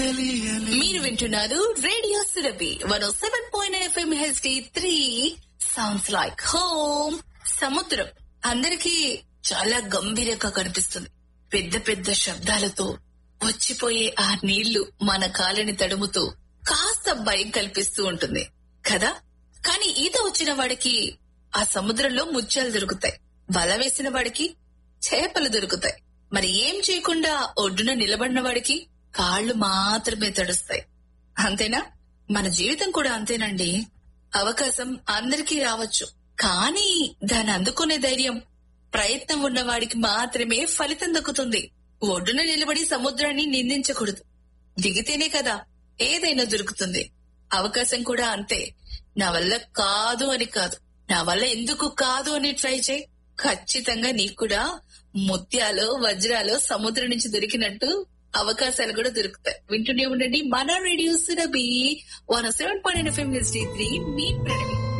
మీరు వింటున్నారు radio Surabhi one seven point FM HD three sounds like home సముద్రం అందరికీ చాలా గంభీరంగా కనిపిస్తుంది పెద్ద పెద్ద శబ్దాలతో వచ్చిపోయే ఆ నీళ్లు మన కాలిని తడుముతూ కాస్త భయం కల్పిస్తూ ఉంటుంది కదా కానీ ఈత వచ్చిన వాడికి ఆ సముద్రంలో ముత్యాలు దొరుకుతాయి వల వేసిన వాడికి చేపలు దొరుకుతాయి మరి ఏం చేయకుండా ఒడ్డున నిలబడిన వాడికి కాళ్ళు మాత్రమే తడుస్తాయి అంతేనా మన జీవితం కూడా అంతేనండి అవకాశం అందరికీ రావచ్చు కానీ దాన్ని అందుకునే ధైర్యం ప్రయత్నం ఉన్నవాడికి మాత్రమే ఫలితం దక్కుతుంది ఒడ్డున నిలబడి సముద్రాన్ని నిందించకూడదు దిగితేనే కదా ఏదైనా దొరుకుతుంది అవకాశం కూడా అంతే నా వల్ల కాదు అని కాదు నా వల్ల ఎందుకు కాదు అని ట్రై చేయి ఖచ్చితంగా నీకు కూడా ముత్యాలు వజ్రాలు సముద్రం నుంచి దొరికినట్టు అవకాశాలు కూడా దొరుకుతాయి వింటూనే ఉండండి మన radio Surabhi one seven point FM three మీ ప్రణవి